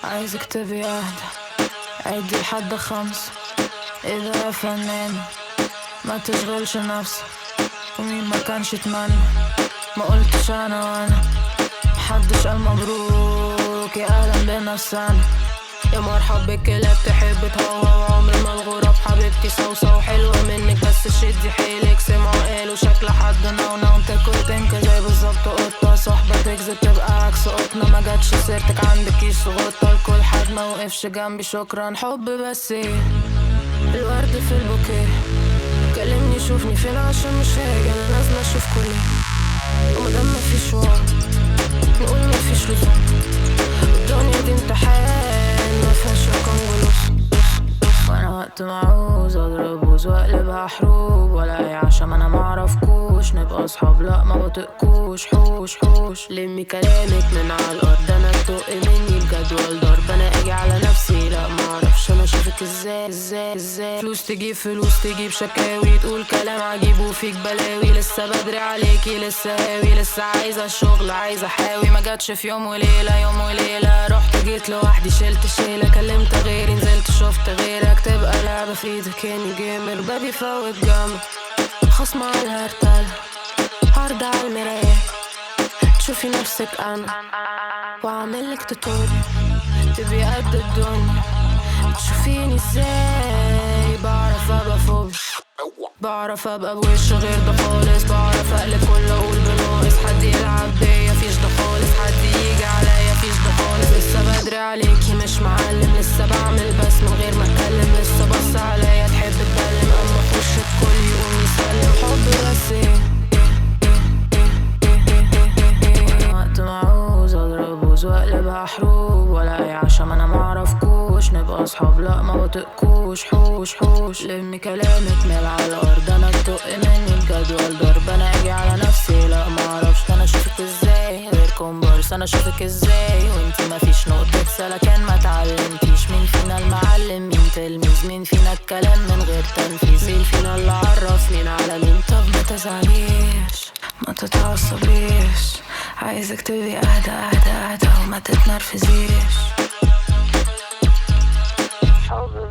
عايزك تبي اهدى عدي لحد خمس اذا يا فنان ما تشغلش نفسك ومين ما كانش يتمنى ما قلتش انا وانا محدش قال مبروك يا اهلا بنفسنا يا مرحب بك اللي بتحب تهوى وعمر ما الغراب حبيبتي صوصة وحلوة منك بس شدي حيلك سمعوا قالوا شكل حد نونا وانت كنت انك زي بالظبط قطة صحبة تكذب تبقى عكس قطنا ما جاتش سيرتك عندكيش غطة لكل حد ما وقفش جنبي شكرا حب بس ايه الورد في البوكيه كلمني شوفني فين عشان مش هاجي انا نازلة اشوف كل ومادام مفيش وقت نقول مفيش لزوم الدنيا دي امتحان مفيهاش رقم ولوس وانا وقت ما عاوز اضرب بوز واقلبها حروب ولا اي عشان انا معرفكوش نبقى اصحاب لا ما بطيقكوش حوش حوش لمي كلامك من على الارض انا تدق مني بجدول ضرب انا اجي على نفسي لا معرفش انا اشوفك ازاي ازاي ازاي فلوس تجيب فلوس تجيب شكاوي تقول كلام عجيب وفيك بلاوي لسه بدري عليكي لسه هاوي لسه عايزه الشغل عايزه احاوي ما جاتش في يوم وليله يوم وليله رحت جيت لوحدي شلت شيله كلمت غيري نزلت شفت غيرك تبقى لعبه في ايدك اني جيمر بابي فوت جامد خصم على الهرتل عرض على المرايه تشوفي نفسك انا واعملك تطوري تبقي قد الدنيا تشوفيني ازاي بعرف ابقى فوق بعرف ابقى بوش غير ده خالص بعرف اقلب كل اقول بناقص حد يلعب بيا فيش ده خالص حد يجي عليا فيش ده خالص لسه بدري عليكي مش معلم لسه بعمل بس من غير ما اتكلم لسه بص عليا تحب تبلم اما اخش الكل يقوم يسلم حب بس ايه وقت ما عاوز اضرب بوز واقلبها حروب ولا اي عشان انا معرفكوش نبقى اصحاب لا ما بطيقكوش حوش حوش لمي كلامك مال على الارض انا تدق مني الجدول ضرب انا اجي على نفسي لا معرفش انا اشوفك ازاي غير كومبارس انا اشوفك ازاي وانتي مفيش نقطة سلكان ما تعلمتيش مين فينا المعلم مين تلميذ مين فينا الكلام من غير تنفيذ مين فينا اللي عرف مين على مين طب ما تزعليش ما تتعصبيش عايزك تبقي اهدى اهدى اهدى وما تتنرفزيش حب